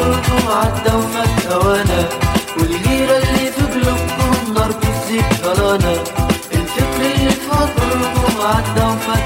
خاطركم عدى وفات هوانا والغيرة اللي في قلوبكم نار بتزيد غلانا الفكر اللي في خاطركم عدى وفات